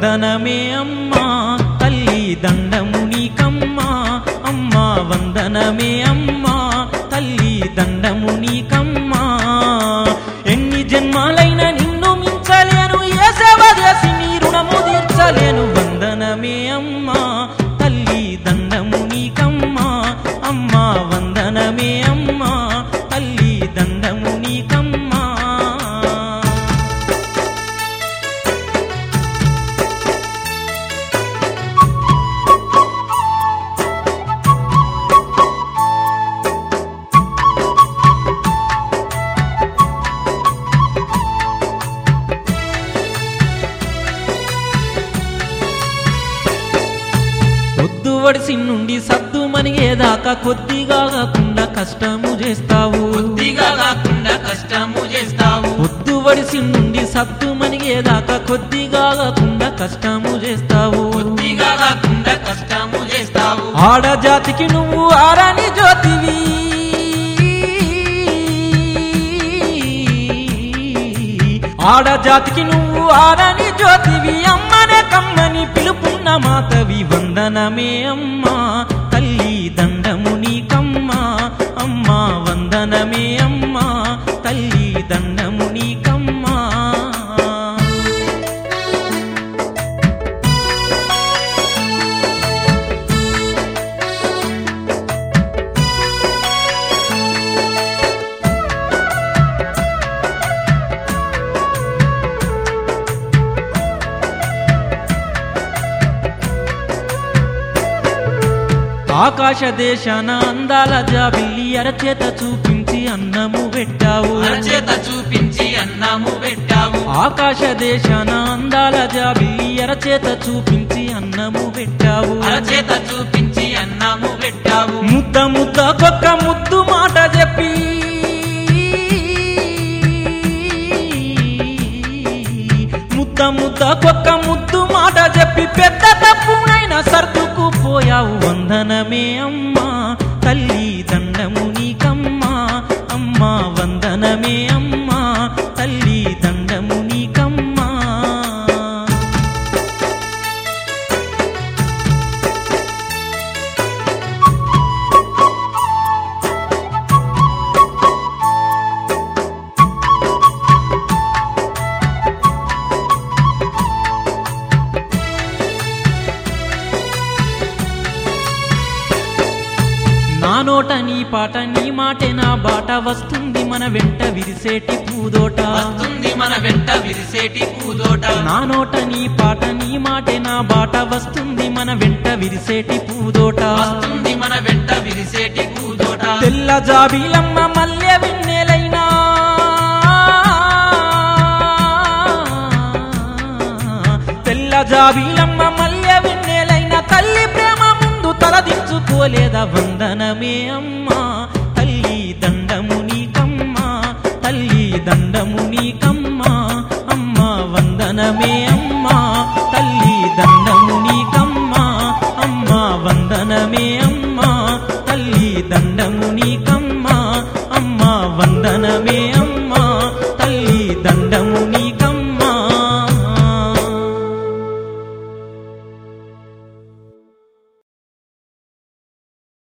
వందనమే అమ్మా తల్లి దండము నీకమ్మా అమ్మా వందనమే అమ్మా తల్లి దండము నీకమ్మా ఎన్ని జన్మాలైన నిన్ను మించలేను ఏ సేవ చేసి నీ రుణము తీర్చలేను వందనమే అమ్మా తల్లి దండము నీకమ్మా అమ్మా వందనమే అమ్మా తల్లి దండము నీకమ్మా పొద్దు వడిసి నుండి సద్దు మనిగేదాకా కొద్దిగా కాకుండా కష్టము చేస్తావు కొద్దిగా కాకుండా కష్టము చేస్తావు పొద్దు వడిసి నుండి సద్దు మనిగేదాకా కొద్దిగా కాకుండా కష్టము చేస్తావు కొద్దిగా కాకుండా కష్టము చేస్తావు ఆడజాతికి నువ్వు ఆరాని జ్యోతివి ఆడజాతికి నువ్వు ఆరాని జ్యోతివి అమ్మనే కమ్మని పిలుపున్న మాతవి వందనమే అమ్మా తల్లి దండము నీకమ్మా అమ్మా వందనమే అమ్మా తల్లి దండము నీకమ్మా ఆకాశ దేశాన అందాల జాబిల్లి అరచేత చూపించి అన్నము పెట్టావు అరచేత చూపించి అన్నము పెట్టావు ఆకాశ దేశాన అందాల జాబిల్లి అరచేత చూపించి అన్నము పెట్టావు అరచేత చూపించి అన్నము పెట్టావు ముద్ద ముద్ద కొక్క ముద్దు మాట చెప్పి ముద్ద ముద్ద కొక్క ముద్దు మాట చెప్పి పెద్ద తప్పునైనా సర్దుకు పోయావు వందనమే అమ్మా తల్లి దండము నీకమ్మా అమ్మా వందనమే అమ్మా తల్లి దండము నీకమ్మా నా నోట నీ పాట నీ మాటే నా బాట వస్తుంది మన వెంట విరిసేటి పూదోట వస్తుంది మన వెంట విరిసేటి పూదోట నా నోట నీ పాట నీ మాటే నా బాట వస్తుంది మన వెంట విరిసేటి పూదోట వస్తుంది మన వెంట విరిసేటి పూదోట తెల్ల జాబీలమ్మ మల్లె విన్నెలైనా తెల్ల జాబీలమ్మ మల్లె విన్నెలైన తల్లి ప్రేమ ముందు తలదించుకోలేదా వందనమే అమ్మా తల్లి దండము నీకమ్మా తల్లి దండము నీకమ్మా అమ్మా వందనమే అమ్మా తల్లి దండము నీకమ్మా అమ్మా వందనమే అమ్మా తల్లి దండము నీకమ్మా అమ్మా వందనమే అమ్మా తల్లి దండము